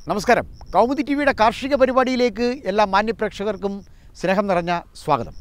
നമസ്കാരം കൗമുദി ടി വിയുടെ കാർഷിക പരിപാടിയിലേക്ക് എല്ലാ മാന്യപ്രേക്ഷകർക്കും സ്നേഹം നിറഞ്ഞ സ്വാഗതം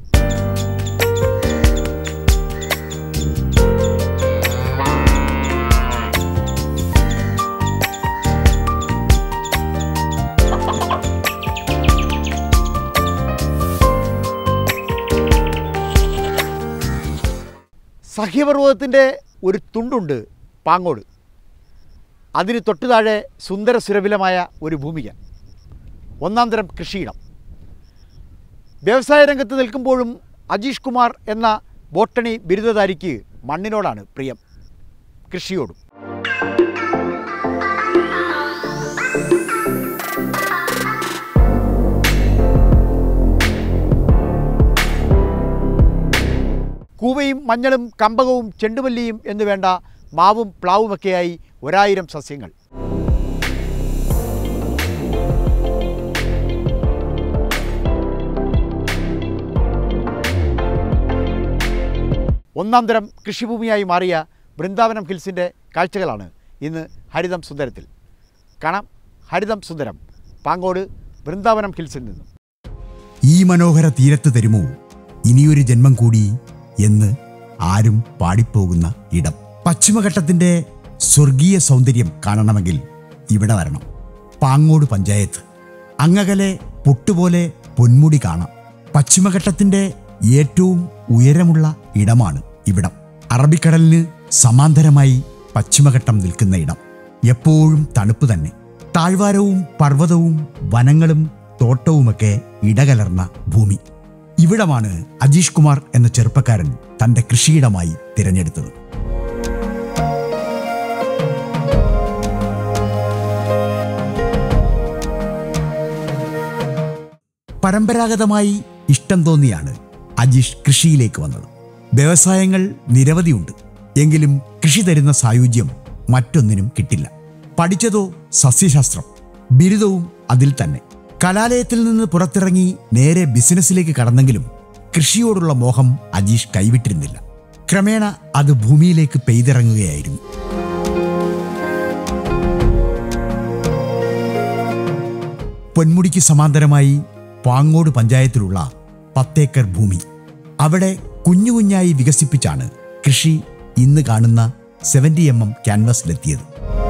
സഹ്യപർവ്വതത്തിൻ്റെ ഒരു തുണ്ടുണ്ട് പാങ്ങോട് അതിന് തൊട്ടു താഴെ സുന്ദര സുരഭിലമായ ഒരു ഭൂമിക ഒന്നാം തരം കൃഷിയിടം വ്യവസായ രംഗത്ത് നിൽക്കുമ്പോഴും അജീഷ് കുമാർ എന്ന ബോട്ടണി ബിരുദധാരിക്ക് മണ്ണിനോടാണ് പ്രിയം കൃഷിയോടും കൂവയും മഞ്ഞളും കമ്പകവും ചെണ്ടുമല്ലിയും എന്നു വേണ്ട മാവും പ്ലാവുമൊക്കെയായി ഒരായിരം സസ്യങ്ങൾ ഒന്നാം തരം കൃഷിഭൂമിയായി മാറിയ വൃന്ദാവനം ഹിൽസിൻ്റെ കാഴ്ചകളാണ് ഇന്ന് ഹരിതം സുന്ദരത്തിൽ കാണാം ഹരിതം സുന്ദരം പാങ്ങോട് വൃന്ദാവനം ഹിൽസിൽ നിന്നും ഈ മനോഹര തീരത്ത് തരുമോ ഇനിയൊരു ജന്മം കൂടി എന്ന് ആരും പാടിപ്പോകുന്ന ഇടം പശ്ചിമഘട്ടത്തിന്റെ സ്വർഗീയ സൗന്ദര്യം കാണണമെങ്കിൽ ഇവിടെ വരണം പാങ്ങോട് പഞ്ചായത്ത് അങ്ങകലെ പൊട്ടുപോലെ പൊന്മുടി കാണാം പശ്ചിമഘട്ടത്തിന്റെ ഏറ്റവും ഉയരമുള്ള ഇടമാണ് ഇവിടം അറബിക്കടലിന് സമാന്തരമായി പശ്ചിമഘട്ടം നിൽക്കുന്ന ഇടം എപ്പോഴും തണുപ്പ് തന്നെ താഴ്വാരവും പർവ്വതവും വനങ്ങളും തോട്ടവുമൊക്കെ ഇടകലർന്ന ഭൂമി ഇവിടമാണ് അജീഷ് കുമാർ എന്ന ചെറുപ്പക്കാരൻ തന്റെ കൃഷിയിടമായി തിരഞ്ഞെടുത്തത് പരമ്പരാഗതമായി ഇഷ്ടം തോന്നിയാണ് അജീഷ് കൃഷിയിലേക്ക് വന്നത് വ്യവസായങ്ങൾ നിരവധിയുണ്ട് എങ്കിലും കൃഷി തരുന്ന സായുജ്യം മറ്റൊന്നിനും കിട്ടില്ല പഠിച്ചതോ സസ്യശാസ്ത്രം ബിരുദവും അതിൽ തന്നെ കലാലയത്തിൽ നിന്ന് പുറത്തിറങ്ങി നേരെ ബിസിനസ്സിലേക്ക് കടന്നെങ്കിലും കൃഷിയോടുള്ള മോഹം അജീഷ് കൈവിട്ടിരുന്നില്ല ക്രമേണ അത് ഭൂമിയിലേക്ക് പെയ്തിറങ്ങുകയായിരുന്നു പൊന്മുടിക്ക് സമാന്തരമായി പാങ്ങോട് പഞ്ചായത്തിലുള്ള പത്തേക്കർ ഭൂമി അവിടെ കുഞ്ഞു കുഞ്ഞായി വികസിപ്പിച്ചാണ് കൃഷി ഇന്ന് കാണുന്ന സെവൻറ്റി എം എം ക്യാൻവാസിലെത്തിയത്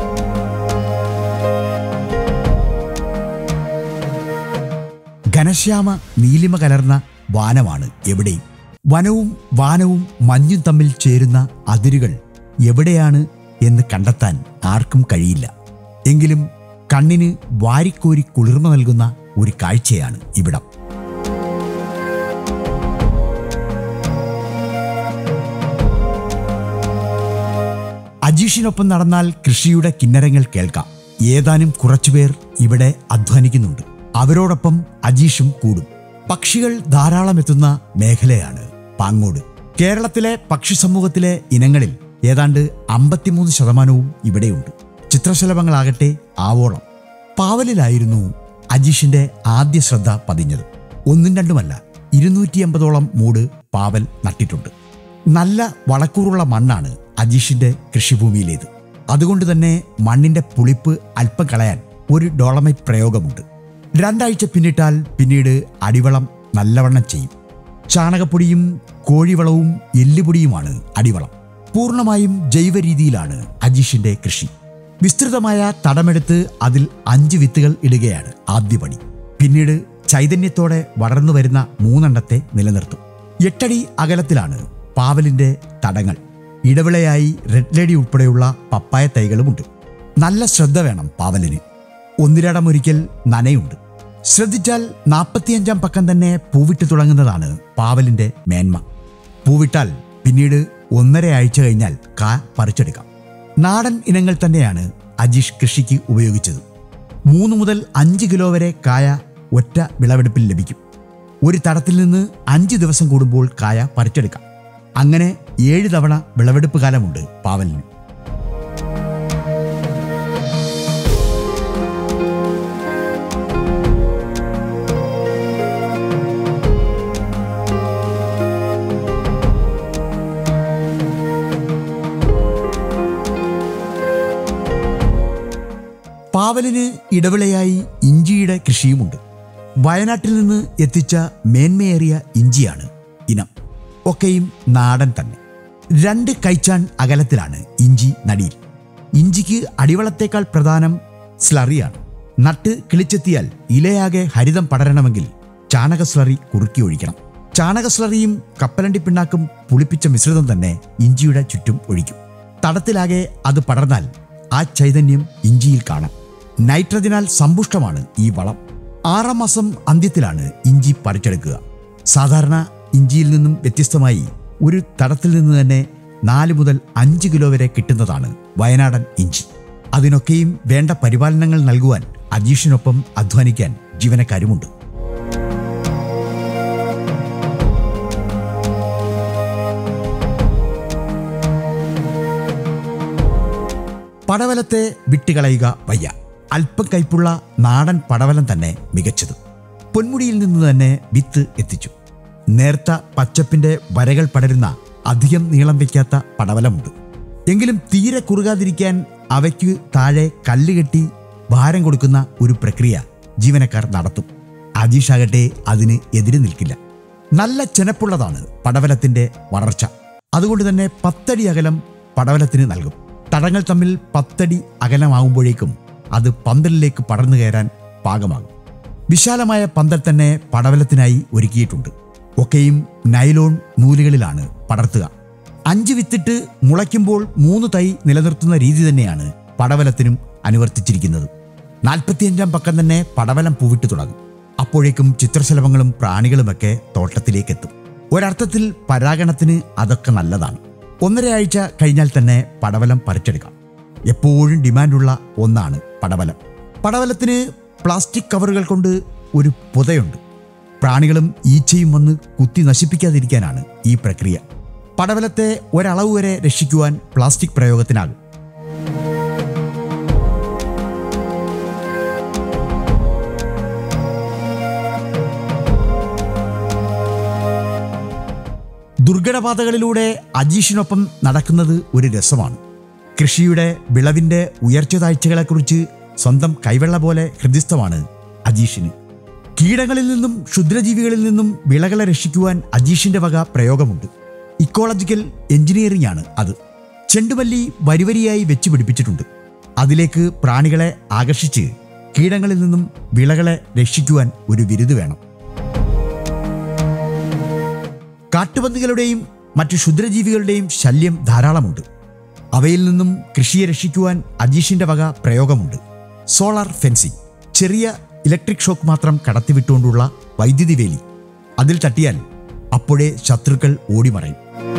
ഘനശ്യാമ നീലിമ കലർന്ന വാനമാണ് എവിടെയും വനവും വാനവും മഞ്ഞും തമ്മിൽ ചേരുന്ന അതിരുകൾ എവിടെയാണ് എന്ന് കണ്ടെത്താൻ ആർക്കും കഴിയില്ല എങ്കിലും കണ്ണിന് വാരിക്കോരി കുളിർമ നൽകുന്ന ഒരു കാഴ്ചയാണ് ഇവിടം അജീഷിനൊപ്പം നടന്നാൽ കൃഷിയുടെ കിന്നരങ്ങൾ കേൾക്കാം ഏതാനും കുറച്ചുപേർ ഇവിടെ അധ്വാനിക്കുന്നുണ്ട് അവരോടൊപ്പം അജീഷും കൂടും പക്ഷികൾ ധാരാളം എത്തുന്ന മേഖലയാണ് പാങ്ങോട് കേരളത്തിലെ പക്ഷി സമൂഹത്തിലെ ഇനങ്ങളിൽ ഏതാണ്ട് അമ്പത്തിമൂന്ന് ശതമാനവും ഇവിടെയുണ്ട് ചിത്രശലഭങ്ങളാകട്ടെ ആവോളം പാവലിലായിരുന്നു അജീഷിന്റെ ആദ്യ ശ്രദ്ധ പതിഞ്ഞത് ഒന്നും രണ്ടുമല്ല ഇരുന്നൂറ്റി അമ്പതോളം മൂട് പാവൽ നട്ടിട്ടുണ്ട് നല്ല വളക്കൂറുള്ള മണ്ണാണ് അജീഷിന്റെ കൃഷിഭൂമിയിലേത് അതുകൊണ്ട് തന്നെ മണ്ണിന്റെ പുളിപ്പ് അല്പം കളയാൻ ഒരു ഡോളമൈറ്റ് പ്രയോഗമുണ്ട് രണ്ടാഴ്ച പിന്നിട്ടാൽ പിന്നീട് അടിവളം നല്ലവണ്ണം ചെയ്യും ചാണകപ്പൊടിയും കോഴിവളവും എല്ലുപൊടിയുമാണ് അടിവളം പൂർണ്ണമായും ജൈവ രീതിയിലാണ് അജീഷിന്റെ കൃഷി വിസ്തൃതമായ തടമെടുത്ത് അതിൽ അഞ്ച് വിത്തുകൾ ഇടുകയാണ് ആദ്യ പണി പിന്നീട് ചൈതന്യത്തോടെ വളർന്നു വരുന്ന മൂന്നെണ്ണത്തെ നിലനിർത്തും എട്ടടി അകലത്തിലാണ് പാവലിന്റെ തടങ്ങൾ ഇടവിളയായി റെഡ് ലേഡി ഉൾപ്പെടെയുള്ള പപ്പായ തൈകളുമുണ്ട് നല്ല ശ്രദ്ധ വേണം പാവലിന് ഒന്നിരടമൊരിക്കൽ നനയുണ്ട് ശ്രദ്ധിച്ചാൽ നാൽപ്പത്തിയഞ്ചാം പക്കം തന്നെ പൂവിട്ട് തുടങ്ങുന്നതാണ് പാവലിന്റെ മേന്മ പൂവിട്ടാൽ പിന്നീട് ഒന്നര ആഴ്ച കഴിഞ്ഞാൽ കാ പറിച്ചെടുക്കാം നാടൻ ഇനങ്ങൾ തന്നെയാണ് അജീഷ് കൃഷിക്ക് ഉപയോഗിച്ചത് മൂന്ന് മുതൽ അഞ്ച് കിലോ വരെ കായ ഒറ്റ വിളവെടുപ്പിൽ ലഭിക്കും ഒരു തടത്തിൽ നിന്ന് അഞ്ച് ദിവസം കൂടുമ്പോൾ കായ പറിച്ചെടുക്കാം അങ്ങനെ ഏഴ് തവണ വിളവെടുപ്പ് കാലമുണ്ട് പാവലിന് പാവലിന് ഇടവിളയായി ഇഞ്ചിയുടെ കൃഷിയുമുണ്ട് വയനാട്ടിൽ നിന്ന് എത്തിച്ച മേന്മയേറിയ ഇഞ്ചിയാണ് ഇനം ഒക്കെയും നാടൻ തന്നെ രണ്ട് കൈച്ചാൺ അകലത്തിലാണ് ഇഞ്ചി നടിയിൽ ഇഞ്ചിക്ക് അടിവളത്തേക്കാൾ പ്രധാനം സ്ലറിയാണ് നട്ട് കിളിച്ചെത്തിയാൽ ഇലയാകെ ഹരിതം പടരണമെങ്കിൽ ചാണക സ്ലറി കുറുക്കി ഒഴിക്കണം ചാണക സ്ലറിയും കപ്പലണ്ടി പിണ്ണാക്കും പുളിപ്പിച്ച മിശ്രിതം തന്നെ ഇഞ്ചിയുടെ ചുറ്റും ഒഴിക്കും തടത്തിലാകെ അത് പടർന്നാൽ ആ ചൈതന്യം ഇഞ്ചിയിൽ കാണാം നൈട്രജനാൽ സമ്പുഷ്ടമാണ് ഈ വളം ആറാം മാസം അന്ത്യത്തിലാണ് ഇഞ്ചി പറിച്ചെടുക്കുക സാധാരണ ഇഞ്ചിയിൽ നിന്നും വ്യത്യസ്തമായി ഒരു തടത്തിൽ നിന്ന് തന്നെ നാല് മുതൽ അഞ്ച് കിലോ വരെ കിട്ടുന്നതാണ് വയനാടൻ ഇഞ്ചി അതിനൊക്കെയും വേണ്ട പരിപാലനങ്ങൾ നൽകുവാൻ അജീഷിനൊപ്പം അധ്വാനിക്കാൻ ജീവനക്കാരുമുണ്ട് പടവലത്തെ വിട്ടുകളയുക വയ്യ അല്പം കയ്പുള്ള നാടൻ പടവലം തന്നെ മികച്ചത് പൊന്മുടിയിൽ നിന്ന് തന്നെ വിത്ത് എത്തിച്ചു നേർത്ത പച്ചപ്പിന്റെ വരകൾ പടരുന്ന അധികം നീളം വയ്ക്കാത്ത പടവലമുണ്ട് എങ്കിലും തീരെ കുറുകാതിരിക്കാൻ അവയ്ക്ക് താഴെ കല്ല് കെട്ടി ഭാരം കൊടുക്കുന്ന ഒരു പ്രക്രിയ ജീവനക്കാർ നടത്തും അജീഷാകട്ടെ അതിന് എതിര് നിൽക്കില്ല നല്ല ചെനപ്പുള്ളതാണ് പടവലത്തിന്റെ വളർച്ച അതുകൊണ്ട് തന്നെ പത്തടി അകലം പടവലത്തിന് നൽകും തടങ്ങൾ തമ്മിൽ പത്തടി അകലമാകുമ്പോഴേക്കും അത് പന്തലിലേക്ക് പടർന്നു കയറാൻ പാകമാകും വിശാലമായ പന്തൽ തന്നെ പടവലത്തിനായി ഒരുക്കിയിട്ടുണ്ട് ഒക്കെയും നൈലോൺ നൂലുകളിലാണ് പടർത്തുക അഞ്ച് വിത്തിട്ട് മുളയ്ക്കുമ്പോൾ മൂന്ന് തൈ നിലനിർത്തുന്ന രീതി തന്നെയാണ് പടവലത്തിനും അനുവർത്തിച്ചിരിക്കുന്നത് നാൽപ്പത്തിയഞ്ചാം പക്കം തന്നെ പടവലം പൂവിട്ട് തുടങ്ങും അപ്പോഴേക്കും ചിത്രശലഭങ്ങളും പ്രാണികളുമൊക്കെ തോട്ടത്തിലേക്കെത്തും ഒരർത്ഥത്തിൽ പരാഗണത്തിന് അതൊക്കെ നല്ലതാണ് ഒന്നര ആഴ്ച കഴിഞ്ഞാൽ തന്നെ പടവലം പറിച്ചെടുക്കാം എപ്പോഴും ഡിമാൻഡുള്ള ഒന്നാണ് പടവലം പടവലത്തിന് പ്ലാസ്റ്റിക് കവറുകൾ കൊണ്ട് ഒരു പുതയുണ്ട് പ്രാണികളും ഈച്ചയും വന്ന് കുത്തി നശിപ്പിക്കാതിരിക്കാനാണ് ഈ പ്രക്രിയ പടവലത്തെ ഒരളവ് വരെ രക്ഷിക്കുവാൻ പ്ലാസ്റ്റിക് പ്രയോഗത്തിനാകും ദുർഘടപാതകളിലൂടെ അജീഷിനൊപ്പം നടക്കുന്നത് ഒരു രസമാണ് കൃഷിയുടെ വിളവിന്റെ ഉയർച്ച താഴ്ചകളെക്കുറിച്ച് സ്വന്തം കൈവെള്ള പോലെ ഹൃദിസ്ഥമാണ് അജീഷിന് കീടങ്ങളിൽ നിന്നും ക്ഷുദ്രജീവികളിൽ നിന്നും വിളകളെ രക്ഷിക്കുവാൻ അജീഷിന്റെ വക പ്രയോഗമുണ്ട് ഇക്കോളജിക്കൽ എഞ്ചിനീയറിംഗ് ആണ് അത് ചെണ്ടുമല്ലി വരിവരിയായി വെച്ച് പിടിപ്പിച്ചിട്ടുണ്ട് അതിലേക്ക് പ്രാണികളെ ആകർഷിച്ച് കീടങ്ങളിൽ നിന്നും വിളകളെ രക്ഷിക്കുവാൻ ഒരു വിരുത് വേണം കാട്ടുപന്നികളുടെയും മറ്റു ക്ഷുദ്രജീവികളുടെയും ശല്യം ധാരാളമുണ്ട് അവയിൽ നിന്നും കൃഷിയെ രക്ഷിക്കുവാൻ അജീഷിന്റെ വക പ്രയോഗമുണ്ട് സോളാർ ഫെൻസിംഗ് ചെറിയ ഇലക്ട്രിക് ഷോക്ക് മാത്രം കടത്തിവിട്ടുകൊണ്ടുള്ള വൈദ്യുതി വേലി അതിൽ തട്ടിയാൽ അപ്പോഴേ ശത്രുക്കൾ ഓടിമറയും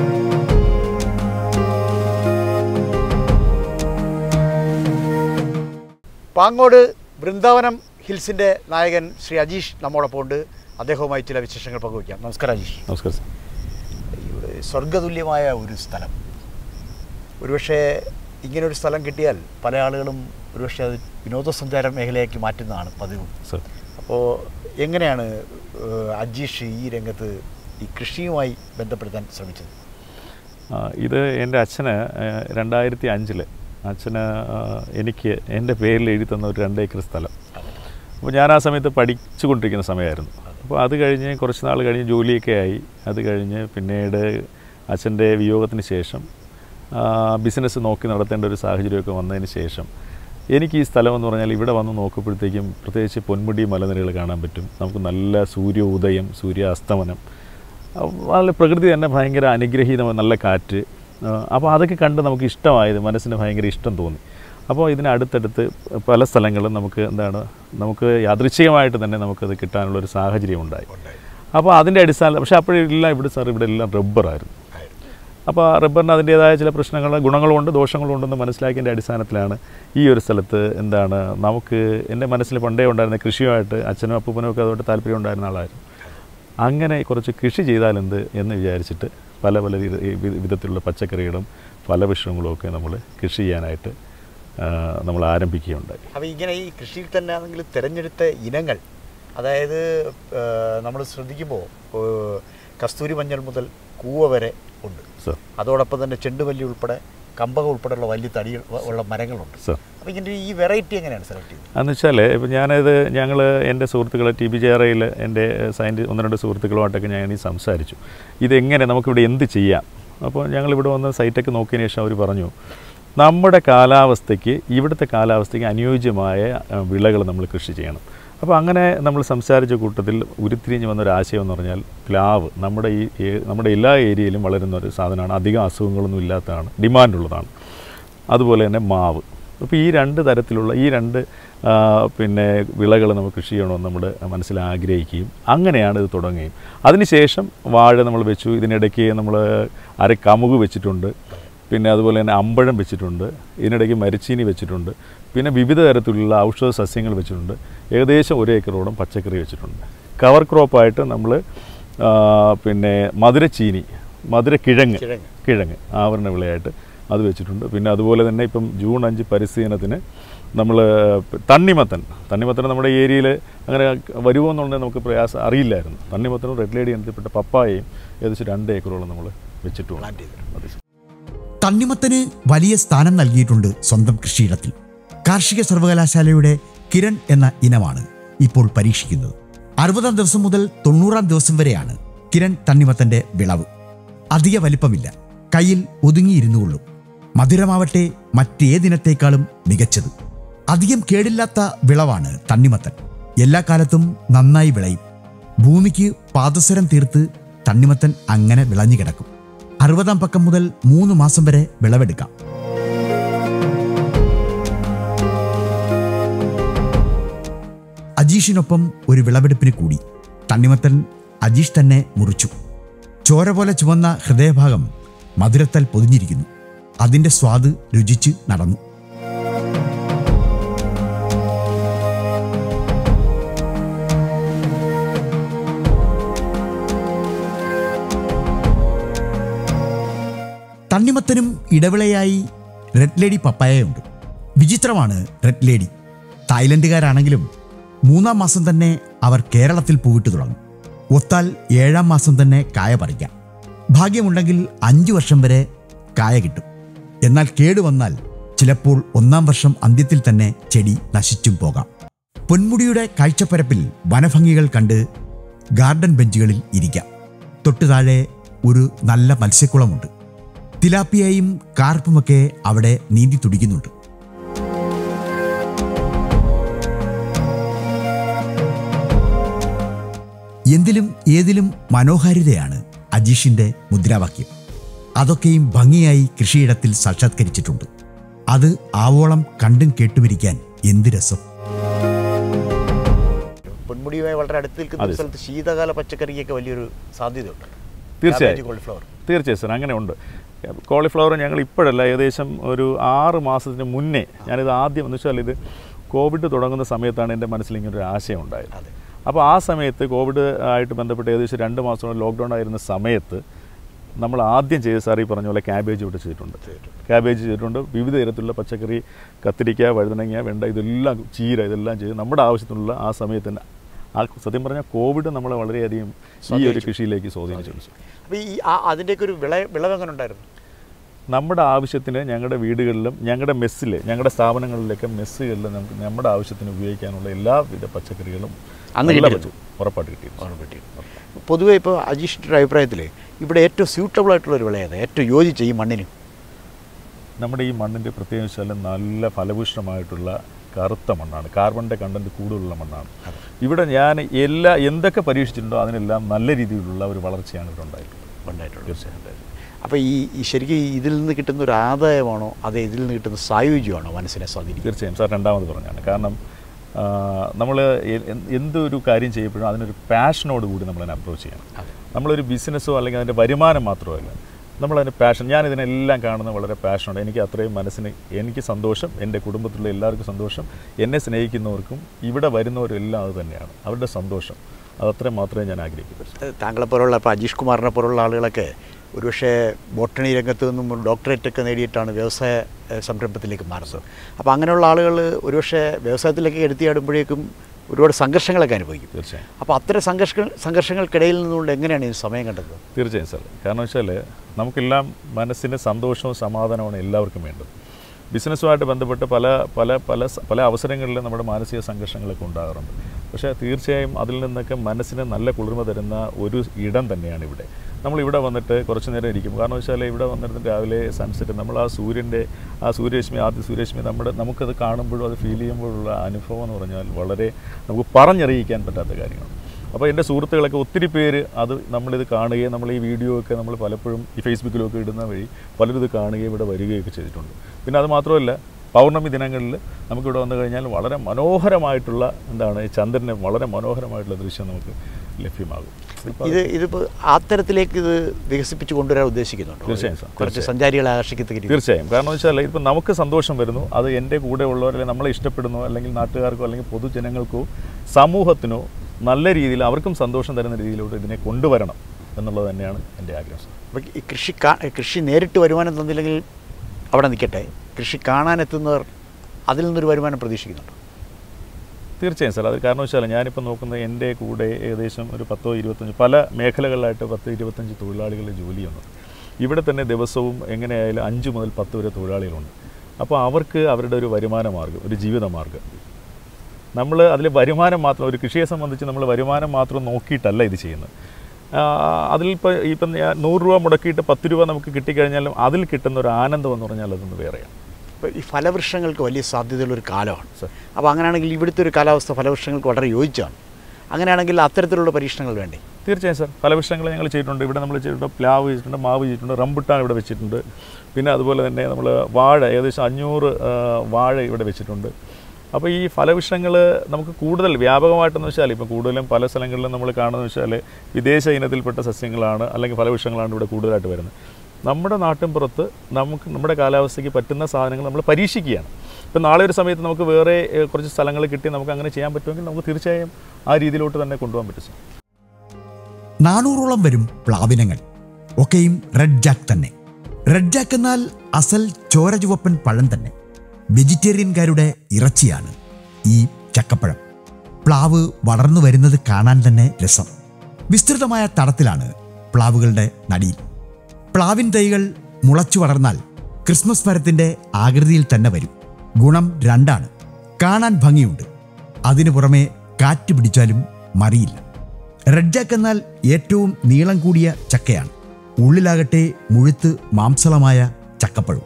പാങ്ങോട് വൃന്ദാവനം ഹിൽസിൻ്റെ നായകൻ ശ്രീ അജീഷ് നമ്മോടൊപ്പം ഉണ്ട് അദ്ദേഹവുമായി ചില വിശേഷങ്ങൾ പങ്കുവയ്ക്കാം നമസ്കാരം അജീഷ് നമസ്കാരം സാർ ഇവിടെ സ്വർഗതുല്യമായ ഒരു സ്ഥലം ഒരുപക്ഷെ ഇങ്ങനൊരു സ്ഥലം കിട്ടിയാൽ പല ആളുകളും ഒരുപക്ഷെ അത് വിനോദസഞ്ചാര മേഖലയാക്കി മാറ്റുന്നതാണ് പതിവ് സാർ അപ്പോൾ എങ്ങനെയാണ് ഏഹ്, അജീഷ് ഈ രംഗത്ത് ഈ കൃഷിയുമായി ബന്ധപ്പെടുത്താൻ ശ്രമിച്ചത് ആ, ഇത് എൻ്റെ അച്ഛന് രണ്ടായിരത്തി അഞ്ചിൽ അച്ഛന് ആ, എനിക്ക് എൻ്റെ പേരിൽ എഴുതി തന്ന ഒരു രണ്ട് ഏക്കർ സ്ഥലം അപ്പോൾ ഞാൻ ആ സമയത്ത് പഠിച്ചുകൊണ്ടിരിക്കുന്ന സമയമായിരുന്നു അപ്പോൾ അത് കഴിഞ്ഞ് കുറച്ച് നാൾ കഴിഞ്ഞ് ജോലിയൊക്കെ ആയി അത് കഴിഞ്ഞ് പിന്നീട് അച്ഛൻ്റെ വിയോഗത്തിന് ശേഷം ബിസിനസ് നോക്കി നടത്തേണ്ട ഒരു സാഹചര്യമൊക്കെ വന്നതിന് ശേഷം എനിക്ക് ഈ സ്ഥലം എന്ന് പറഞ്ഞാൽ ഇവിടെ വന്ന് നോക്കുമ്പോഴത്തേക്കും പ്രത്യേകിച്ച് പൊന്മുടി മലനിരകൾ കാണാൻ പറ്റും നമുക്ക് നല്ല സൂര്യ ഉദയം സൂര്യ അസ്തമനം വളരെ പ്രകൃതി തന്നെ ഭയങ്കര അനുഗ്രഹീതമായ നല്ല കാറ്റ് അപ്പോൾ അതൊക്കെ കണ്ട് നമുക്ക് ഇഷ്ടമായത് മനസ്സിന് ഭയങ്കര ഇഷ്ടം തോന്നി അപ്പോൾ ഇതിന് അടുത്തടുത്ത് പല സ്ഥലങ്ങളും നമുക്ക് എന്താണ് നമുക്ക് യാദൃച്ഛികമായിട്ട് തന്നെ നമുക്കത് കിട്ടാനുള്ളൊരു സാഹചര്യം ഉണ്ടായി അപ്പോൾ അതിൻ്റെ അടിസ്ഥാനം പക്ഷേ അപ്പോഴെല്ലാം ഇവിടെ സാർ ഇവിടെ എല്ലാം റബ്ബറായിരുന്നു അപ്പോൾ ആ റബ്ബറിന് അതിൻ്റേതായ ചില പ്രശ്നങ്ങൾ ഗുണങ്ങളുമുണ്ട് ദോഷങ്ങളുണ്ടെന്ന് മനസ്സിലാക്കിയതിൻ്റെ അടിസ്ഥാനത്തിലാണ് ഈ ഒരു സ്ഥലത്ത് എന്താണ് നമുക്ക് എൻ്റെ മനസ്സിൽ പണ്ടേ ഉണ്ടായിരുന്ന കൃഷിയുമായിട്ട് അച്ഛനും അപ്പൂപ്പനും ഒക്കെ അതുകൊണ്ട് താല്പര്യം ഉണ്ടായിരുന്ന ആളായിരുന്നു അങ്ങനെ കുറച്ച് കൃഷി ചെയ്താലെന്ത് എന്ന് വിചാരിച്ചിട്ട് പല പല രീതി- വി- വിധത്തിലുള്ള പച്ചക്കറികളും ഫലവൃക്ഷങ്ങളും ഒക്കെ നമ്മൾ കൃഷി ചെയ്യാനായിട്ട് ആ, നമ്മൾ ആരംഭിക്കുകയുണ്ടായി അപ്പോൾ ഇങ്ങനെ ഈ കൃഷിയിൽ തന്നെ ആണെങ്കിൽ തിരഞ്ഞെടുത്ത ഇനങ്ങൾ അതായത് നമ്മൾ ശ്രദ്ധിക്കുമ്പോൾ കസ്തൂരി മഞ്ഞൾ മുതൽ കൂവ വരെ ഉണ്ട് സർ അതോടൊപ്പം തന്നെ ചെണ്ടുമല്ലി ഉൾപ്പെടെ കമ്പകം ഉൾപ്പെടെയുള്ള വലിയ തടി ഉള്ള മരങ്ങളുണ്ട് സർ അപ്പോൾ ഇതിൻ്റെ ഈ വെറൈറ്റി എങ്ങനെയാണ് സെലക്ട് ചെയ്തത് എന്ന് വെച്ചാൽ ഇപ്പം ഞാനത് ഞങ്ങൾ എൻ്റെ സുഹൃത്തുക്കൾ ടി ബി ജെ ആറയിൽ എൻ്റെ സയൻറ്റി ഒന്ന് രണ്ട് സുഹൃത്തുക്കളുമായിട്ടൊക്കെ ഞാൻ ഈ സംസാരിച്ചു ഇതെങ്ങനെ നമുക്കിവിടെ എന്ത് ചെയ്യാം അപ്പോൾ ഞങ്ങളിവിടെ വന്ന് സൈറ്റൊക്കെ നോക്കിയതിന് ശേഷം അവർ പറഞ്ഞു നമ്മുടെ കാലാവസ്ഥയ്ക്ക് ഇവിടുത്തെ കാലാവസ്ഥയ്ക്ക് അനുയോജ്യമായ വിളകൾ നമ്മൾ കൃഷി ചെയ്യണം അപ്പോൾ അങ്ങനെ നമ്മൾ സംസാരിച്ച കൂട്ടത്തിൽ ഉരുത്തിരിഞ്ഞ് വന്നൊരു ആശയം എന്ന് പറഞ്ഞാൽ പ്ലാവ് നമ്മുടെ ഈ ഏ- നമ്മുടെ എല്ലാ ഏരിയയിലും വളരുന്ന ഒരു സാധനമാണ് അധികം അസുഖങ്ങളൊന്നും ഇല്ലാത്തതാണ് ഡിമാൻഡുള്ളതാണ് അതുപോലെ തന്നെ മാവ് അപ്പോൾ ഈ രണ്ട് തരത്തിലുള്ള ഈ രണ്ട് ആ, പിന്നെ വിളകൾ നമുക്ക് കൃഷി ചെയ്യണമെന്ന് നമ്മൾ മനസ്സിൽ ആഗ്രഹിക്കുകയും അങ്ങനെയാണ് ഇത് തുടങ്ങുകയും അതിനുശേഷം വാഴ നമ്മൾ വെച്ചു ഇതിനിടയ്ക്ക് നമ്മൾ അര കമുക് വെച്ചിട്ടുണ്ട് പിന്നെ അതുപോലെ തന്നെ അമ്പഴം വെച്ചിട്ടുണ്ട് ഇതിനിടയ്ക്ക് മരിച്ചീനി വെച്ചിട്ടുണ്ട് പിന്നെ വിവിധ തരത്തിലുള്ള ഔഷധ സസ്യങ്ങൾ വെച്ചിട്ടുണ്ട് ഏകദേശം ഒരു ഏക്കറോളം പച്ചക്കറി വെച്ചിട്ടുണ്ട് കവർ ക്രോപ്പായിട്ട് നമ്മൾ പിന്നെ മധുരച്ചീനി മധുരക്കിഴങ്ങ് കിഴങ്ങ്. കിഴങ്ങ് ആവരണ വിളയായിട്ട് അത് വെച്ചിട്ടുണ്ട് പിന്നെ അതുപോലെ തന്നെ ഇപ്പം ജൂൺ അഞ്ച് പരിസ്ഥിതി ദിനത്തിന് നമ്മൾ തണ്ണിമത്തൻ തണ്ണിമത്തൻ നമ്മുടെ ഏരിയയിൽ അങ്ങനെ വരുമോ എന്നുള്ളത് നമുക്ക് പ്രയാസം അറിയില്ലായിരുന്നു തണ്ണിമത്തനും റെഡ് ലേഡി ഇനത്തിൽപ്പെട്ട പപ്പായയും ഏകദേശം രണ്ട് ഏക്കറോളം നമ്മൾ വെച്ചിട്ടുണ്ട് പ്ലാന്റ് ചെയ്തിട്ടുണ്ട് അത് തണ്ണിമത്തന് വലിയ സ്ഥാനം നൽകിയിട്ടുണ്ട് സ്വന്തം കൃഷിയിടത്തിൽ കാർഷിക സർവകലാശാലയുടെ കിരൺ എന്ന ഇനമാണ് ഇപ്പോൾ പരീക്ഷിക്കുന്നത് അറുപതാം ദിവസം മുതൽ തൊണ്ണൂറാം ദിവസം വരെയാണ് കിരൺ തണ്ണിമത്തന്റെ വിളവ് അധിക വലിപ്പമില്ല കയ്യിൽ ഒതുങ്ങിയിരുന്നുകൊള്ളും മധുരമാവട്ടെ മറ്റേതിനത്തേക്കാളും മികച്ചത് അധികം കേടില്ലാത്ത വിളവാണ് തണ്ണിമത്തൻ എല്ലാ കാലത്തും നന്നായി വിളയും ഭൂമിക്ക് പാദസരം തീർത്ത് തണ്ണിമത്തൻ അങ്ങനെ വിളഞ്ഞു കിടക്കും അറുപതാം പക്കം മുതൽ മൂന്ന് മാസം വരെ വിളവെടുക്കാം അജീഷിനൊപ്പം ഒരു വിളവെടുപ്പിന് കൂടി തണ്ണിമത്തൻ അജീഷ് തന്നെ മുറിച്ചു ചോര പോലെ ചുവന്ന ഹൃദയഭാഗം മധുരത്താൽ പൊതിഞ്ഞിരിക്കുന്നു അതിന്റെ സ്വാദ് രുചിച്ച് നടന്നു തണ്ണിമത്തനും ഇടവിളയായി റെഡ് ലേഡി പപ്പായയുണ്ട് വിചിത്രമാണ് റെഡ് ലേഡി തായ്ലൻഡുകാരാണെങ്കിലും മൂന്നാം മാസം തന്നെ അവർ കേരളത്തിൽ പൂവിട്ട് തുടങ്ങും ഒത്താൽ ഏഴാം മാസം തന്നെ കായ പറിക്കാം ഭാഗ്യമുണ്ടെങ്കിൽ അഞ്ചു വർഷം വരെ കായ കിട്ടും എന്നാൽ കേടുവന്നാൽ ചിലപ്പോൾ ഒന്നാം വർഷം അന്ത്യത്തിൽ തന്നെ ചെടി നശിച്ചും പോകാം പൊന്മുടിയുടെ കാഴ്ചപ്പരപ്പിൽ വനഭംഗികൾ കണ്ട് ഗാർഡൻ ബെഞ്ചുകളിൽ ഇരിക്കാം തൊട്ടു താഴെ ഒരു നല്ല മത്സ്യക്കുളമുണ്ട് തിലാപ്പിയയും കാർപ്പുമൊക്കെ അവിടെ നീന്തി തുടിക്കുന്നുണ്ട് എന്തിലും ഏതിലും മനോഹാരിതയാണ് അജീഷിന്റെ മുദ്രാവാക്യം അതൊക്കെയും ഭംഗിയായി കൃഷിയിടത്തിൽ സാക്ഷാത്കരിച്ചിട്ടുണ്ട് അത് ആവോളം കണ്ടും കേട്ടുമിരിക്കാൻ എന്ത് രസം പൊന്മുടിയുമായി വളരെ അടുത്ത് നിൽക്കുന്ന അതെ, ഒരു സ്ഥലത്ത് ശീതകാല പച്ചക്കറിക്കൊക്കെ വലിയൊരു സാധ്യതയുണ്ട് തീർച്ചയായും. കോളിഫ്ലവർ തീർച്ചയായും സാർ അങ്ങനെ ഉണ്ട് കോളിഫ്ലവർ ഞങ്ങൾ ഇപ്പോഴല്ല ഏകദേശം ഒരു ആറ് മാസത്തിന് മുന്നേ ഞാനിത് ആദ്യം എന്ന് വെച്ചാൽ ഇത് കോവിഡ് തുടങ്ങുന്ന സമയത്താണ് എൻ്റെ മനസ്സിൽ ഇങ്ങനെ ഒരു ആശയം ഉണ്ടായത് അതെ അപ്പോൾ ആ സമയത്ത് കോവിഡ് ആയിട്ട് ബന്ധപ്പെട്ട് ഏകദേശം രണ്ട് മാസം ലോക്ക്ഡൗൺ ആയിരുന്ന സമയത്ത് നമ്മൾ ആദ്യം ചെയ്ത സാർ ഈ പറഞ്ഞ പോലെ ക്യാബേജ് ഇവിടെ ചെയ്തിട്ടുണ്ട് ക്യാബേജ് ചെയ്തിട്ടുണ്ട് വിവിധ തരത്തിലുള്ള പച്ചക്കറി കത്തിരിക്ക വഴുതനങ്ങ വെണ്ട ഇതെല്ലാം ചീര ഇതെല്ലാം ചെയ്ത് നമ്മുടെ ആവശ്യത്തിനുള്ള ആ സമയത്ത് തന്നെ ആ സത്യം പറഞ്ഞാൽ കോവിഡ് നമ്മളെ വളരെയധികം ഈ ഒരു കൃഷിയിലേക്ക് സ്വാധീനിച്ചു അപ്പോൾ ഈ ആ അതിൻ്റെയൊക്കെ ഒരു വിള വിളവ് എങ്ങനെ ഉണ്ടായിരുന്നു നമ്മുടെ ആവശ്യത്തിന് ഞങ്ങളുടെ വീടുകളിലും ഞങ്ങളുടെ മെസ്സിൽ ഞങ്ങളുടെ സ്ഥാപനങ്ങളിലൊക്കെ മെസ്സുകളിൽ നമുക്ക് നമ്മുടെ ആവശ്യത്തിന് ഉപയോഗിക്കാനുള്ള എല്ലാവിധ പച്ചക്കറികളും അന്ന് നല്ല കിട്ടിയിരുന്നു. പറ്റും ഉറപ്പായിട്ട് കിട്ടിയിരുന്നു ഓർമ്മ പൊതുവെ ഇപ്പോൾ അജീഷിൻ്റെ ഒരു അഭിപ്രായത്തിൽ ഇവിടെ ഏറ്റവും സ്യൂട്ടബിൾ ആയിട്ടുള്ള ഒരു വിളയാണ് ഏറ്റവും യോജിച്ച ഈ മണ്ണിന് നമ്മുടെ ഈ മണ്ണിൻ്റെ പ്രത്യേകം വെച്ചാൽ നല്ല ഫലഭൂഷണമായിട്ടുള്ള കറുത്ത മണ്ണാണ് കാർബണിൻ്റെ കണ്ടൻറ്റ് കൂടുതലുള്ള മണ്ണാണ് ഇവിടെ ഞാൻ എല്ലാ എന്തൊക്കെ പരീക്ഷിച്ചിട്ടുണ്ടോ അതിനെല്ലാം നല്ല രീതിയിലുള്ള ഒരു വളർച്ചയാണ് ഇവിടെ ഉണ്ടായിട്ടുള്ളത് ഉണ്ടായിട്ടുള്ളത് തീർച്ചയായിട്ടും അപ്പോൾ ഈ ഈ ശരിക്കും ഈ ഇതിൽ നിന്ന് കിട്ടുന്ന ഒരു ആദായമാണോ അതോ ഇതിൽ നിന്ന് കിട്ടുന്ന സായുജ്യമാണോ മനസ്സിനെ സ്വാധീനിക്കുന്നത് തീർച്ചയായും സാർ രണ്ടാമത് പറഞ്ഞാണ് കാരണം നമ്മൾ എന്തൊരു കാര്യം ചെയ്യപ്പോഴും അതിനൊരു പാഷനോട് കൂടി നമ്മളതിനെ അപ്രോച്ച് ചെയ്യണം അതെ. നമ്മളൊരു ബിസിനസ്സോ അല്ലെങ്കിൽ അതിൻ്റെ വരുമാനം മാത്രമല്ല നമ്മളതിന് പാഷൻ ഞാൻ ഇതിനെല്ലാം കാണുന്നത് വളരെ പാഷനുണ്ട് എനിക്ക് അത്രയും മനസ്സിന് എനിക്ക് സന്തോഷം എൻ്റെ കുടുംബത്തിലുള്ള എല്ലാവർക്കും സന്തോഷം എന്നെ സ്നേഹിക്കുന്നവർക്കും ഇവിടെ വരുന്നവരും എല്ലാം അത് തന്നെയാണ് അവരുടെ സന്തോഷം അതത്രയും മാത്രമേ ഞാൻ ആഗ്രഹിക്കുള്ളൂ താങ്കളെ പോലുള്ള ഇപ്പോൾ അജീഷ് കുമാറിനെ പോലുള്ള ആളുകളൊക്കെ ഒരുപക്ഷെ ബോട്ടണി രംഗത്ത് നിന്നും ഒരു ഡോക്ടറേറ്റ് ഒക്കെ നേടിയിട്ടാണ് വ്യവസായ ഏഹ്, സംരംഭത്തിലേക്ക് മാറുന്നത് അപ്പോൾ അങ്ങനെയുള്ള ആളുകൾ ഒരുപക്ഷെ വ്യവസായത്തിലേക്ക് എടുത്തിയാടുമ്പോഴേക്കും ഒരുപാട് സംഘർഷങ്ങളൊക്കെ അനുഭവിക്കും തീർച്ചയായും അപ്പോൾ അത്തരം സംഘർഷങ്ങൾ സംഘർഷങ്ങൾക്കിടയിൽ നിന്നുകൊണ്ട് എങ്ങനെയാണ് ഈ സമയം കണ്ടെത്തുന്നത് തീർച്ചയായും സാർ കാരണം വെച്ചാൽ നമുക്കെല്ലാം മനസ്സിന് സന്തോഷവും സമാധാനമാണ് എല്ലാവർക്കും വേണ്ടത് ബിസിനസ്സുമായിട്ട് ബന്ധപ്പെട്ട് പല പല പല സ- പല അവസരങ്ങളിലും നമ്മുടെ മാനസിക സംഘർഷങ്ങളൊക്കെ ഉണ്ടാകാറുണ്ട് പക്ഷേ തീർച്ചയായും അതിൽ നിന്നൊക്കെ മനസ്സിന് നല്ല കുളിർമ തരുന്ന ഒരു ഇടം തന്നെയാണ് ഇവിടെ നമ്മൾ ഇവിടെ വന്നിട്ട് കുറച്ച് നേരം ഇരിക്കും കാരണം വെച്ചാൽ ഇവിടെ വന്നിട്ട് രാവിലെ സൺസെറ്റ് നമ്മൾ ആ സൂര്യൻ്റെ ആ സൂര്യരശ്മി ആദ്യ സൂര്യരശ്മി നമ്മുടെ നമുക്കത് കാണുമ്പോഴും അത് ഫീൽ ചെയ്യുമ്പോഴുള്ള അനുഭവം എന്ന് പറഞ്ഞാൽ വളരെ നമുക്ക് പറഞ്ഞറിയിക്കാൻ പറ്റാത്ത കാര്യമാണ് അപ്പോൾ എൻ്റെ സുഹൃത്തുക്കളൊക്കെ ഒത്തിരി പേര് അത് നമ്മളിത് കാണുകയും നമ്മൾ ഈ വീഡിയോ ഒക്കെ നമ്മൾ പലപ്പോഴും ഈ ഫേസ്ബുക്കിലൊക്കെ ഇടുന്ന വഴി പലരും ഇത് കാണുകയും ഇവിടെ വരികയൊക്കെ ചെയ്തിട്ടുണ്ട് പിന്നെ അത് മാത്രമല്ല പൗർണമി ദിനങ്ങളിൽ നമുക്കിവിടെ വന്നു കഴിഞ്ഞാൽ വളരെ മനോഹരമായിട്ടുള്ള എന്താണ് ഈ ചന്ദ്രന് വളരെ മനോഹരമായിട്ടുള്ള ദൃശ്യം നമുക്ക് ലഭ്യമാകും ഇപ്പോൾ ഇത് ഇതിപ്പോൾ അത്തരത്തിലേക്ക് ഇത് വികസിപ്പിച്ച് കൊണ്ടുവരാൻ ഉദ്ദേശിക്കുന്നുണ്ടോ തീർച്ചയായും സർ, കുറച്ച് തീർച്ചയായും. സഞ്ചാരികളെ ആകർഷിക്കത്തക്ക രീതിയിൽ തീർച്ചയായും കാരണം വെച്ചാൽ ഇപ്പം നമുക്ക് സന്തോഷം വരുന്നു അത് എൻ്റെ കൂടെ ഉള്ളവർ അല്ലെങ്കിൽ നമ്മളെ ഇഷ്ടപ്പെടുന്നു അല്ലെങ്കിൽ നാട്ടുകാർക്കോ അല്ലെങ്കിൽ പൊതുജനങ്ങൾക്കോ സമൂഹത്തിനോ നല്ല രീതിയിൽ അവർക്കും സന്തോഷം തരുന്ന രീതിയിലൂടെ ഇതിനെ കൊണ്ടുവരണം എന്നുള്ളത് തന്നെയാണ് എൻ്റെ ആഗ്രഹം സർ അപ്പോൾ ഈ കൃഷി കാ- കൃഷി നേരിട്ട് വരുമാനം തന്നില്ലെങ്കിൽ അവിടെ നിൽക്കട്ടെ കൃഷി കാണാനെത്തുന്നവർ അതിൽ നിന്നൊരു വരുമാനം പ്രതീക്ഷിക്കുന്നുണ്ടോ തീർച്ചയായും സാർ അത് കാരണം വെച്ചാൽ ഞാനിപ്പോൾ നോക്കുന്നത് എൻ്റെ കൂടെ ഏകദേശം ഒരു പത്തോ ഇരുപത്തഞ്ച് പല മേഖലകളിലായിട്ട് പത്ത് ഇരുപത്തഞ്ച് തൊഴിലാളികളുടെ ജോലിയുണ്ട് ഇവിടെ തന്നെ ദിവസവും എങ്ങനെയായാലും അഞ്ച് മുതൽ പത്ത് വരെ തൊഴിലാളികളുണ്ട് അപ്പോൾ അവർക്ക് അവരുടെ ഒരു വരുമാന മാർഗ്ഗം ഒരു ജീവിത മാർഗ്ഗം നമ്മൾ അതിൽ വരുമാനം മാത്രം ഒരു കൃഷിയെ സംബന്ധിച്ച് നമ്മൾ വരുമാനം മാത്രം നോക്കിയിട്ടല്ല ഇത് ചെയ്യുന്നത് ആ, അതിൽ ഇപ്പോൾ ഇപ്പം ഞാൻ നൂറ് രൂപ മുടക്കിയിട്ട് പത്ത് രൂപ നമുക്ക് കിട്ടിക്കഴിഞ്ഞാലും അതിൽ കിട്ടുന്ന ഒരു ആനന്ദം എന്ന് പറഞ്ഞാൽ അതൊന്ന് വേറെയാണ് ഇപ്പോൾ ഈ ഫലവൃക്ഷങ്ങൾക്ക് വലിയ സാധ്യതയുള്ളൊരു കാലമാണ് സർ അപ്പോൾ അങ്ങനെയാണെങ്കിൽ ഇവിടുത്തെ ഒരു കാലാവസ്ഥ ഫലവൃക്ഷങ്ങൾക്ക് വളരെ യോജിച്ചാണ് അങ്ങനെയാണെങ്കിൽ അത്തരത്തിലുള്ള പരീക്ഷണങ്ങൾ വേണ്ടേ തീർച്ചയായും സാർ പല വിഷയങ്ങൾ ഞങ്ങൾ ചെയ്തിട്ടുണ്ട് ഇവിടെ നമ്മൾ ചെയ്തിട്ടുണ്ട് പ്ലാവ് ചെയ്തിട്ടുണ്ട് മാവ് ചെയ്തിട്ടുണ്ട് റംബുട്ടാൻ ഇവിടെ വെച്ചിട്ടുണ്ട് പിന്നെ അതുപോലെ തന്നെ നമ്മൾ വാഴ ഏകദേശം അഞ്ഞൂറ് ആ, വാഴ ഇവിടെ വെച്ചിട്ടുണ്ട് അപ്പോൾ ഈ ഫലവൃക്ഷങ്ങൾ നമുക്ക് കൂടുതൽ വ്യാപകമായിട്ടെന്ന് വെച്ചാൽ ഇപ്പോൾ കൂടുതലും പല സ്ഥലങ്ങളിലും നമ്മൾ കാണുന്നത് വെച്ചാൽ വിദേശ ഇനത്തിൽപ്പെട്ട സസ്യങ്ങളാണ് അല്ലെങ്കിൽ ഫലവൃക്ഷങ്ങളാണ് ഇവിടെ കൂടുതലായിട്ട് വരുന്നത് നമ്മുടെ നാട്ടിൻ പുറത്ത് നമുക്ക് നമ്മുടെ കാലാവസ്ഥയ്ക്ക് പറ്റുന്ന സാധനങ്ങൾ നമ്മൾ പരീക്ഷിക്കുകയാണ് ഇപ്പം നാളെ ഒരു സമയത്ത് നമുക്ക് വേറെ ഏ, കുറച്ച് സ്ഥലങ്ങൾ കിട്ടി നമുക്ക് അങ്ങനെ ചെയ്യാൻ പറ്റുമെങ്കിൽ നമുക്ക് തീർച്ചയായും ആ രീതിയിലോട്ട് തന്നെ കൊണ്ടുപോകാൻ പറ്റും സാർ നാനൂറോളം വരും പ്ലാവിനങ്ങൾ ഒക്കെയും റെഡ് ജാക്ക് തന്നെ റെഡ് ജാക്ക് എന്നാൽ അസൽ ചോര ചുവപ്പൻ പഴം തന്നെ വെജിറ്റേറിയൻകാരുടെ ഇറച്ചിയാണ് ഈ ചക്കപ്പഴം പ്ലാവ് വളർന്നു വരുന്നത് കാണാൻ തന്നെ രസം വിസ്തൃതമായ തടത്തിലാണ് പ്ലാവുകളുടെ നടിയിൽ പ്ലാവിൻ തൈകൾ മുളച്ചു വളർന്നാൽ ക്രിസ്മസ് മരത്തിന്റെ ആകൃതിയിൽ തന്നെ വരും ഗുണം രണ്ടാണ് കാണാൻ ഭംഗിയുണ്ട് അതിനു പുറമെ കാറ്റ് പിടിച്ചാലും മറിയില്ല റെഡ് ജാക്ക് എന്നാൽ ഏറ്റവും നീളം കൂടിയ ചക്കയാണ് ഉള്ളിലാകട്ടെ മുഴുത്ത് മാംസളമായ ചക്കപ്പഴം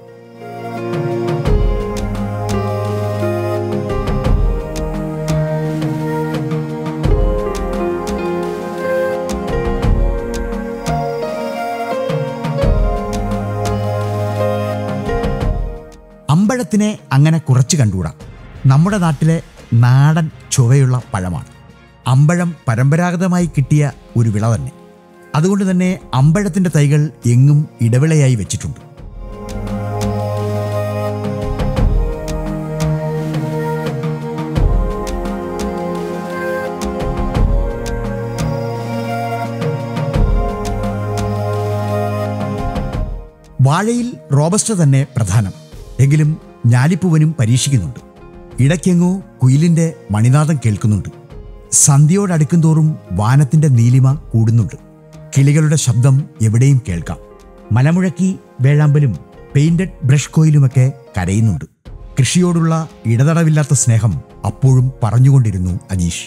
അമ്പഴത്തിനെ അങ്ങനെ കുറച്ച് കണ്ടുകൂടാ നമ്മുടെ നാട്ടിലെ നാടൻ ചുവയുള്ള പഴമാണ് അമ്പഴം പരമ്പരാഗതമായി കിട്ടിയ ഒരു വിള തന്നെ അതുകൊണ്ട് തന്നെ അമ്പഴത്തിൻ്റെ തൈകൾ എങ്ങും ഇടവിളയായി വെച്ചിട്ടുണ്ട് വാഴയിൽ റോബസ്റ്റ തന്നെ പ്രധാനം എങ്കിലും ഞാലിപ്പൂവനും പരീക്ഷിക്കുന്നുണ്ട് ഇടയ്ക്കെങ്ങോ കുയിലിന്റെ മണിനാദം കേൾക്കുന്നുണ്ട് സന്ധ്യയോടടുക്കും തോറും വാനത്തിന്റെ നീലിമ കൂടുന്നുണ്ട് കിളികളുടെ ശബ്ദം എവിടെയും കേൾക്കാം മലമുഴക്കി വേഴാമ്പലും പെയിന്റഡ് ബ്രഷ് കോയിലുമൊക്കെ കരയുന്നുണ്ട് കൃഷിയോടുള്ള ഇടതടവില്ലാത്ത സ്നേഹം അപ്പോഴും പറഞ്ഞുകൊണ്ടിരുന്നു അജീഷ്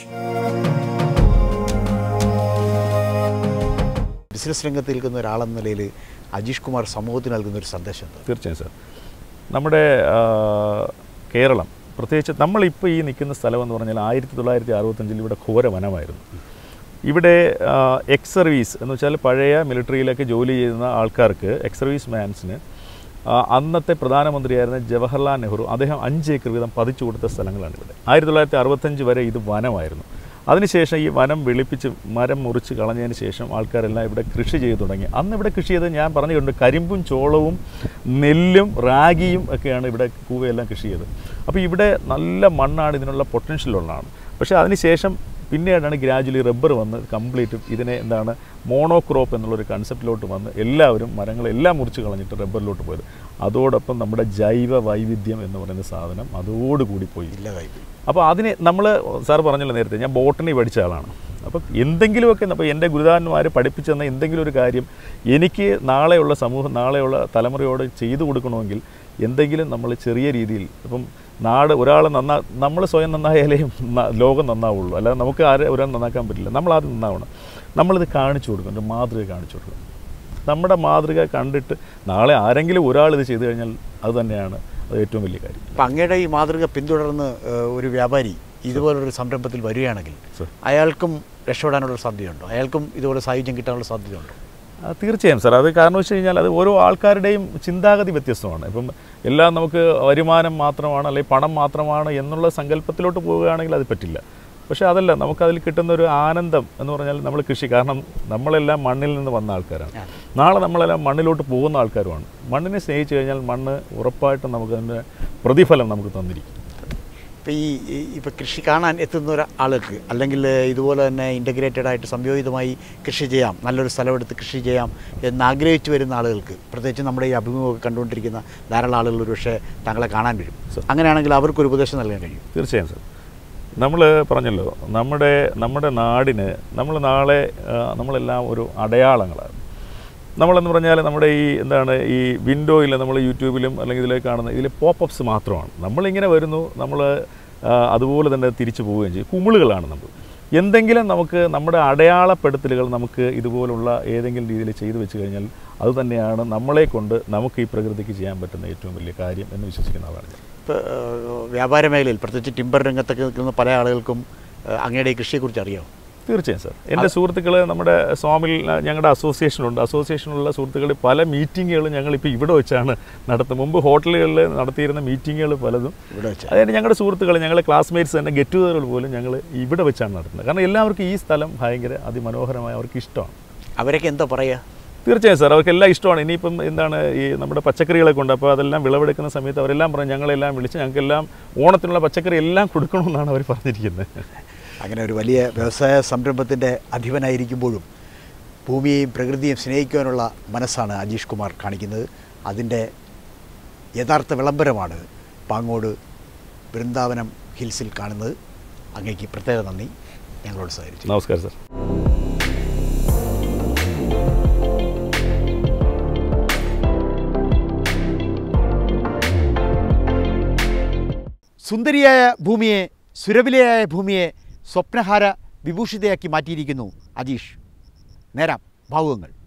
ബിസിനസ് രംഗത്ത് നിൽക്കുന്ന ഒരാളെന്ന നിലയിൽ അജീഷ് കുമാർ സമൂഹത്തിന് നൽകുന്ന ഒരു സന്ദേശം എന്താ തീർച്ചയായും സാർ നമ്മുടെ ആ, കേരളം പ്രത്യേകിച്ച് നമ്മളിപ്പോൾ ഈ നിൽക്കുന്ന സ്ഥലം എന്ന് പറഞ്ഞാൽ ആയിരത്തി തൊള്ളായിരത്തി അറുപത്തഞ്ചിൽ ഇവിടെ ഘോര വനമായിരുന്നു ഇവിടെ എക്സ് സർവീസ് എന്ന് വെച്ചാൽ പഴയ മിലിറ്ററിയിലൊക്കെ ജോലി ചെയ്യുന്ന ആൾക്കാർക്ക് എക്സ് സർവീസ് മാൻസിന് അന്നത്തെ പ്രധാനമന്ത്രിയായിരുന്ന ജവഹർലാൽ നെഹ്റു അദ്ദേഹം അഞ്ച് ഏക്കർ വീതം പതിച്ചു കൊടുത്ത സ്ഥലങ്ങളാണ് ഇവിടെ ആയിരത്തി തൊള്ളായിരത്തി അറുപത്തഞ്ച് വരെ ഇത് വനമായിരുന്നു അതിനുശേഷം ഈ വനം വെളുപ്പിച്ച് മരം മുറിച്ച് കളഞ്ഞതിന് ശേഷം ആൾക്കാരെല്ലാം ഇവിടെ കൃഷി ചെയ്തു തുടങ്ങി അന്ന് ഇവിടെ കൃഷി ചെയ്ത് ഞാൻ പറഞ്ഞു കണ്ടു കരിമ്പും ചോളവും നെല്ലും റാഗിയും ഒക്കെയാണ് ഇവിടെ കൂവയെല്ലാം കൃഷി ചെയ്തത് അപ്പോൾ ഇവിടെ നല്ല മണ്ണാണ് ഇതിനുള്ള പൊട്ടൻഷ്യൽ ഉള്ളതാണ് പക്ഷേ അതിനുശേഷം പിന്നീടാണ് ഗ്രാജുവലി റബ്ബർ വന്ന് കംപ്ലീറ്റ് ഇതിനെ എന്താണ് മോണോക്രോപ്പ് എന്നുള്ളൊരു കൺസെപ്റ്റിലോട്ട് വന്ന് എല്ലാവരും മരങ്ങളെല്ലാം മുറിച്ച് കളഞ്ഞിട്ട് റബ്ബറിലോട്ട് പോയത് അതോടൊപ്പം നമ്മുടെ ജൈവ വൈവിധ്യം എന്ന് പറയുന്ന സാധനം അതോടുകൂടി പോയി ഇല്ലതായി അപ്പോൾ അതിന് നമ്മൾ സാർ പറഞ്ഞല്ലോ നേരത്തെ ഞാൻ ബോട്ടണി പഠിച്ച ആളാണ് അപ്പോൾ എന്തെങ്കിലുമൊക്കെ അപ്പോൾ എൻ്റെ ഗുരുദാരന്മാർ പഠിപ്പിച്ചു തന്ന എന്തെങ്കിലും ഒരു കാര്യം എനിക്ക് നാളെയുള്ള സമൂഹം നാളെയുള്ള തലമുറയോട് ചെയ്തു കൊടുക്കണമെങ്കിൽ എന്തെങ്കിലും നമ്മൾ ചെറിയ രീതിയിൽ ഇപ്പം നാട് ഒരാൾ നന്നാ നമ്മൾ സ്വയം നന്നായാലേ ന- ലോകം നന്നാവുള്ളൂ അല്ലാതെ നമുക്ക് ആരെ ഒരാൾ നന്നാക്കാൻ പറ്റില്ല നമ്മൾ ആദ്യം നന്നാവണം നമ്മളിത് കാണിച്ചു കൊടുക്കണം ഒരു മാതൃക കാണിച്ചു കൊടുക്കണം നമ്മുടെ മാതൃക കണ്ടിട്ട് നാളെ ആരെങ്കിലും ഒരാൾ ഇത് ചെയ്തു കഴിഞ്ഞാൽ അത് തന്നെയാണ് അത് ഏറ്റവും വലിയ കാര്യം അപ്പം അങ്ങയുടെ ഈ മാതൃക പിന്തുടർന്ന് ഏഹ്, ഒരു വ്യാപാരി ഇതുപോലൊരു സംരംഭത്തിൽ വരികയാണെങ്കിൽ സർ. അയാൾക്കും രക്ഷപ്പെടാനുള്ള സാധ്യതയുണ്ടോ അയാൾക്കും ഇതുപോലെ സായുജ്യം കിട്ടാനുള്ള സാധ്യതയുണ്ടോ ആ, തീർച്ചയായും സാർ അത് കാരണം വെച്ച് കഴിഞ്ഞാൽ അത് ഓരോ ആൾക്കാരുടെയും ചിന്താഗതി വ്യത്യസ്തമാണ് ഇപ്പം എല്ലാം നമുക്ക് വരുമാനം മാത്രമാണ് അല്ലെങ്കിൽ പണം മാത്രമാണ് എന്നുള്ള സങ്കല്പത്തിലോട്ട് പോവുകയാണെങ്കിൽ അത് പറ്റില്ല പക്ഷേ അതല്ല നമുക്കതിൽ കിട്ടുന്ന ഒരു ആനന്ദം എന്ന് പറഞ്ഞാൽ നമ്മൾ കൃഷി കാരണം നമ്മളെല്ലാം മണ്ണിൽ നിന്ന് വന്ന ആൾക്കാരാണ് നാളെ നമ്മളെല്ലാം മണ്ണിലോട്ട് പോകുന്ന ആൾക്കാരുമാണ് മണ്ണിനെ സ്നേഹിച്ചു കഴിഞ്ഞാൽ മണ്ണ് ഉറപ്പായിട്ടും നമുക്ക് അതിൻ്റെ പ്രതിഫലം നമുക്ക് തന്നിരിക്കും ഇപ്പോൾ ഈ ഈ- ഇപ്പോൾ കൃഷി കാണാൻ എത്തുന്ന ഒരു ആൾക്ക് അല്ലെങ്കിൽ ഇതുപോലെ തന്നെ ഇൻ്റഗ്രേറ്റഡ് ആയിട്ട് സംയോജിതമായി കൃഷി ചെയ്യാം നല്ലൊരു സ്ഥലമെടുത്ത് കൃഷി ചെയ്യാം എന്ന് ആഗ്രഹിച്ചു വരുന്ന ആളുകൾക്ക് പ്രത്യേകിച്ച് നമ്മുടെ ഈ അഭിമുഖമൊക്കെ കണ്ടുകൊണ്ടിരിക്കുന്ന ധാരാളം ആളുകൾ ഒരു പക്ഷേ താങ്കളെ കാണാൻ വരും അങ്ങനെയാണെങ്കിൽ അവർക്കൊരു ഉപദേശം നൽകാൻ കഴിയും തീർച്ചയായും സാർ നമ്മൾ പറഞ്ഞല്ലോ നമ്മുടെ നമ്മുടെ നാടിന് നമ്മൾ നാളെ ആ, നമ്മളെല്ലാം ഒരു അടയാളങ്ങളാണ് നമ്മളെന്ന് പറഞ്ഞാൽ നമ്മുടെ ഈ എന്താണ് ഈ വിൻഡോയിൽ നമ്മൾ യൂട്യൂബിലും അല്ലെങ്കിൽ ഇതിലേക്ക് കാണുന്ന ഇതിൽ പോപ്പപ്സ് മാത്രമാണ് നമ്മളിങ്ങനെ വരുന്നു നമ്മൾ ആ, അതുപോലെ തന്നെ തിരിച്ചു പോവുകയും ചെയ്യും കുമിളുകളാണ് നമ്മൾ എന്തെങ്കിലും നമുക്ക് നമ്മുടെ അടയാളപ്പെടുത്തലുകൾ നമുക്ക് ഇതുപോലുള്ള ഏതെങ്കിലും രീതിയിൽ ചെയ്തു വെച്ച് കഴിഞ്ഞാൽ അത് തന്നെയാണ് നമ്മളെ കൊണ്ട് നമുക്ക് ഈ പ്രകൃതിക്ക് ചെയ്യാൻ പറ്റുന്ന ഏറ്റവും വലിയ കാര്യം എന്ന് വിശ്വസിക്കുന്ന ആളാണ് ഞാൻ ഇപ്പോൾ വ്യാപാര മേഖലയിൽ പ്രത്യേകിച്ച് ടിമ്പർ രംഗത്തൊക്കെ നിൽക്കുന്ന പല ആളുകൾക്കും ഏഹ്, അങ്ങയുടെ ഈ കൃഷിയെക്കുറിച്ച് അറിയാമോ തീർച്ചയായും സാർ എൻ്റെ സുഹൃത്തുക്കൾ നമ്മുടെ സ്വാമിൽ ആ, ഞങ്ങളുടെ അസോസിയേഷനുണ്ട് അസോസിയേഷനിലുള്ള സുഹൃത്തുക്കൾ പല മീറ്റിങ്ങുകളും ഞങ്ങളിപ്പോൾ ഇവിടെ വെച്ചാണ് നടത്തുന്നത് മുമ്പ് ഹോട്ടലുകളിൽ നടത്തിയിരുന്ന മീറ്റിങ്ങുകൾ പലതും ഇവിടെ വെച്ച് അതായത് ഞങ്ങളുടെ സുഹൃത്തുക്കൾ ഞങ്ങളുടെ ക്ലാസ്മേറ്റ്സ് തന്നെ ഗെറ്റ് ടുഗതറുകൾ പോലും ഞങ്ങൾ ഇവിടെ വെച്ചാണ് നടത്തുന്നത് കാരണം എല്ലാവർക്കും ഈ സ്ഥലം ഭയങ്കര അതിമനോഹരമായ അവർക്ക് ഇഷ്ടമാണ് അവരൊക്കെ എന്താ പറയുക തീർച്ചയായും സാർ അവർക്ക് എല്ലാം ഇഷ്ടമാണ് ഇനിയിപ്പം എന്താണ് ഈ നമ്മുടെ പച്ചക്കറികളൊക്കെ ഉണ്ട് അപ്പോൾ അതെല്ലാം വിളവെടുക്കുന്ന സമയത്ത് അവരെല്ലാം പറഞ്ഞു ഞങ്ങളെല്ലാം വിളിച്ച് ഞങ്ങൾക്കെല്ലാം ഓണത്തിനുള്ള പച്ചക്കറി എല്ലാം കൊടുക്കണമെന്നാണ് അവർ പറഞ്ഞിരിക്കുന്നത് അങ്ങനെ ഒരു വലിയ വ്യവസായ സംരംഭത്തിൻ്റെ അധിപനായിരിക്കുമ്പോഴും ഭൂമിയെയും പ്രകൃതിയെയും സ്നേഹിക്കുവാനുള്ള മനസ്സാണ് അജീഷ് കുമാർ കാണിക്കുന്നത് അതിൻ്റെ യഥാർത്ഥ വിളംബരമാണ് പാങ്ങോട് വൃന്ദാവനം ഹിൽസിൽ കാണുന്നത് അങ്ങേക്ക് പ്രത്യേക നന്ദി ഞങ്ങളോട് സഹകരിച്ചു നമസ്കാരം സാർ സുന്ദരിയായ ഭൂമിയെ സുരവിലയായ ഭൂമിയെ സ്വപ്നഹാര വിഭൂഷിതയാക്കി മാറ്റിയിരിക്കുന്നു അജീഷ് നേരാം ഭാവുകങ്ങൾ